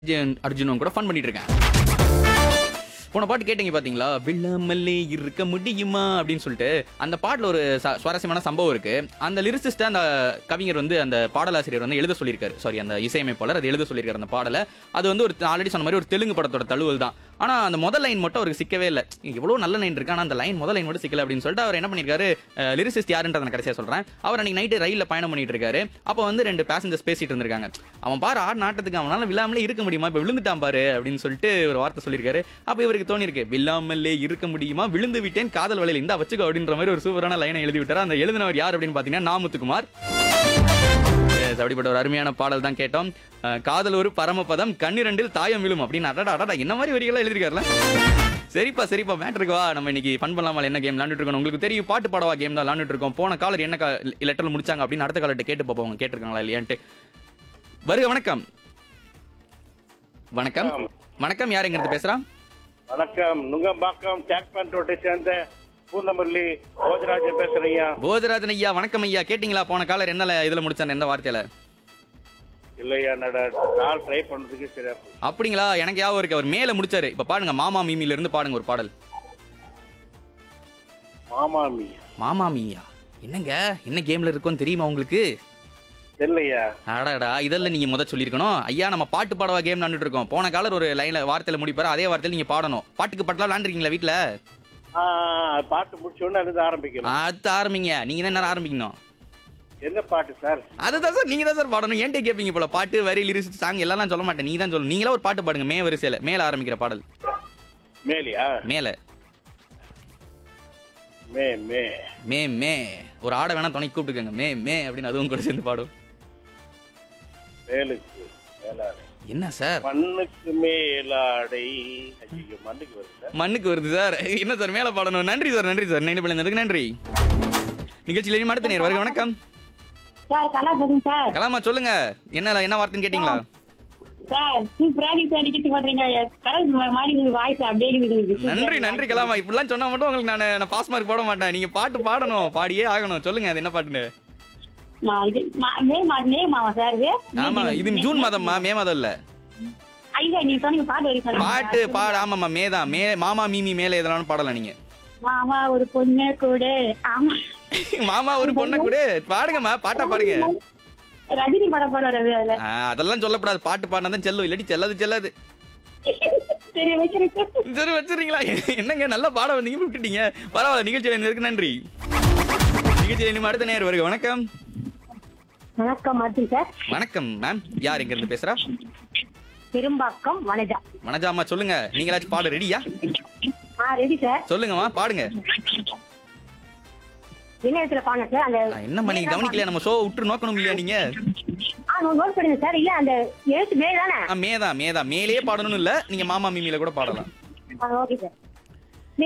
அர்ஜுன் அர்ஜுனும் கூட ஃபன் பண்ணிட்டு இருக்கேன் போன பாட்டு கேட்டீங்க பாத்தீங்களா வில்லாமல்லே இருக்க முடியுமா அப்படின்னு சொல்லிட்டு அந்த பாட்டுல ஒரு ச- சுவாரஸ்யமான சம்பவம் இருக்கு அந்த லிரிசிஸ்ட அந்த கவிஞர் வந்து அந்த பாடலாசிரியர் வந்து எழுத சொல்லியிருக்காரு சாரி அந்த இசையமைப்பாளர் அது எழுத சொல்லியிருக்காரு அந்த பாடலை அது வந்து ஒரு ஆல்ரெடி சொன்ன மாதிரி ஒரு தெலுங்கு படத்தோட தழுவல் தான் ஆனா அந்த முதல் லைன் மட்டும் அவருக்கு சிக்கவே இல்லை எவ்வளவு நல்ல லைன் இருக்கு ஆனா அந்த லைன் முதல் லைன் மட்டும் சிக்கல அப்படின்னு சொல்லிட்டு அவர் என்ன பண்ணிருக்காரு லிரிசிஸ்ட் யாருன்றத நான் கடைசியா சொல்றேன் அவர் அன்னைக்கு நைட்டு ரயில்ல பயணம் பண்ணிட்டு இருக்காரு அப்போ வந்து ரெண்டு பேசஞ்சர்ஸ் பேசிட்டு இருந்திருக்காங்க அவன் பாரு ஆடு நாட்டத்துக்கு அவனால விழாமலே இருக்க முடியுமா இப்ப விழுந்துட்டான் பாரு அப்படின்னு சொல்லிட்டு ஒரு வார்த்தை சொல்லியிருக்காரு அப்ப இவருக்கு தோணிருக்கு விழாமலே இருக்க முடியுமா விழுந்து விட்டேன் காதல் வலையில இந்த வச்சுக்கோ அப்படின்ற மாதிரி ஒரு சூப்பரான லைனை எழுதி விட்டாரு அந்த எழுதினவர் யார் அப்படின்னு பாத்தீங்கன்னா நாமுத்துக்குமார் Yes, அப்படிப்பட்ட ஒரு அருமையான பாடல் தான் கேட்டோம் அஹ், காதல் ஒரு பரமபதம் கண்ணிரண்டில் தாயம் விழும் அப்படின்னு அடடா அடடா என்ன மாதிரி வரிகளாம் எழுதிருக்காருல சரிப்பா சரிப்பா மேட்ருக்கு வா நம்ம இன்னைக்கு ஃபன் பண்ணலாமா என்ன கேம் விளாண்டுட்டு இருக்கோம் உங்களுக்கு தெரியும் பாட்டு பாடவா கேம் தான் விளாண்டுட்டு இருக்கோம் போன காலர் என்ன லெட்டர் முடிச்சாங்க அப்படின்னு அடுத்த காலர்கிட்ட கேட்டு பார்ப்போம் அவங்க கேட்டிருக்காங்களா இல்லையான்ட்டு வருக வணக்கம் வணக்கம் வணக்கம் யார் எங்கிறது பேசுறா வணக்கம் நுங்கம்பாக்கம் டேக்மேன் ரோட்டை சேர்ந்த பூந்தமல்லி போஜராஜன் பேசுறீங்க போஜராஜன் ஐயா வணக்கம் ஐயா கேட்டிங்களா போன காலர் என்ன இதுல முடிச்சாங்க எந்த வார்த்தையில இல்லையா நட கால் ட்ரை பண்றதுக்கு சரியா போச்சு. அப்படிங்களா எனக்கு ஞாபகம் இருக்கு அவர் மேல முடிச்சாரு இப்ப பாடுங்க மாமா மீமில இருந்து பாடுங்க ஒரு பாடல் மாமாமி மாமா மீயா என்னங்க என்ன கேம்ல இருக்கோன்னு தெரியுமா உங்களுக்கு இல்லையா அடடா இதெல்லாம் நீங்க முத சொல்லியிருக்கணும் ஐயா நம்ம பாட்டு பாடவா கேம் விளாண்டுட்டு இருக்கோம் போன காலர் ஒரு லைன்ல வார்த்தையில முடிப்பாரு அதே வார்த்தையில நீங்க பாடணும் பாட்டுக்கு பாட்டுலாம் விளாண்டுருக்கீங்களா வீட்ல ஆ, பாட்டு முடிச்ச உடனே அது ஆரம்பிக்கணும் அடுத்து ஆரம்பிங்க நீங்க தான் நேரம் ஆரம்பிக்கணும் என்ன பாட்டு சார் அதுதான் சார் நீங்க தான் சார் பாடணும் ஏன்ட்டே கேட்பீங்க போல பாட்டு வரி லிரிக்ஸ் சாங் எல்லாம் நான் சொல்ல மாட்டேன் நீங்க தான் சொல்லணும் நீங்களா ஒரு பாட்டு பாடுங்க மே வரிசையில மேல ஆரம்பிக்கிற பாடல் மேலியா மேல மே மே மே மே ஒரு ஆடை வேணா துணை கூப்பிட்டுக்கங்க மே மே அப்படின்னு அதுவும் கூட சேர்ந்து பாடும் மேலுக்கு மேலாடை என்ன சார் மண்ணுக்கு மேலாடை ஐயோ மண்ணுக்கு வருது சார் மண்ணுக்கு வருது சார் என்ன சார் மேல பாடணும் நன்றி சார் நன்றி சார் நினைவு பிள்ளைங்களுக்கு நன்றி நிகழ்ச்சியில இனி அடுத்த நேர் வருக வணக்கம் சார் கலா போதும் சார் கலாமா சொல்லுங்க என்ன என்ன வார்த்தைன்னு கேட்டீங்களா சார் சூப்பரா நீங்க அடிக்கிட்டு பண்றீங்க கடல் மாதிரி உங்களுக்கு வாய்ஸ் அப்படியே இருக்குது நன்றி நன்றி கலாமா இப்படிலாம் சொன்னா மட்டும் உங்களுக்கு நான் நான் பாஸ் மார்க் போட மாட்டேன் நீங்க பாட்டு பாடணும் பாடியே ஆகணும் சொல்லுங்க அது என்ன பாட்டுன்னு மா- இது மா- மே மா- மே மாவா சார் இது ஆமா இது ஜூன் மாதம்மா மே மாதம் இல்ல ஐயா நீ சொன்னீங்க பாட்டு வரைக்கும் பாட்டு பாடு ஆமாம்மா மே தான் மே மாமா மீமி மேல எதனாலும் பாடலாம் நீங்க மாமா ஒரு பொண்ணு கூட ஆமா மாமா ஒரு பொண்ணை கூட பாடுங்கம்மா பாட்டா பாடுங்க ரஜினி படம் போல ரவி அதுல ஆ, அதெல்லாம் சொல்லக்கூடாது பாட்டு பாடினா தான் செல்லும் இல்லாட்டி செல்லாது செல்லாது சரி வைக்கிறேன் சரி வச்சிருக்கீங்களா என்னங்க நல்லா பாட வந்தீங்க விட்டுட்டீங்க பரவாயில்ல நிகழ்ச்சியில் இருந்ததுக்கு நன்றி நிகழ்ச்சியில் இனிமே அடுத்த நேரம் வருக வணக்கம் வணக்கம் மாத்தி சார் வணக்கம் மேம் யார் எங்க இருந்து பேசுறா பெரும்பாக்கம் வனஜா வனஜாமா சொல்லுங்க நீங்களாச்சும் பாட ரெடியா ஆ ரெடி சார் சொல்லுங்கம்மா பாடுங்க என்ன இடத்துல பாருங்க சார் அந்த நான் என்னம்மா நீங்க கவனிக்கலையா நம்ம ஷோ விட்டு நோக்கணும் இல்லையா நீங்க ஆ நோட் பண்ணுங்க சார் இல்ல அந்த எழுத்து மேல் தானே ஆ, மேதான் மேதான் மேலேயே பாடணும்னு இல்ல நீங்க மாமா மீமில கூட பாடலாம் ஓகே சார்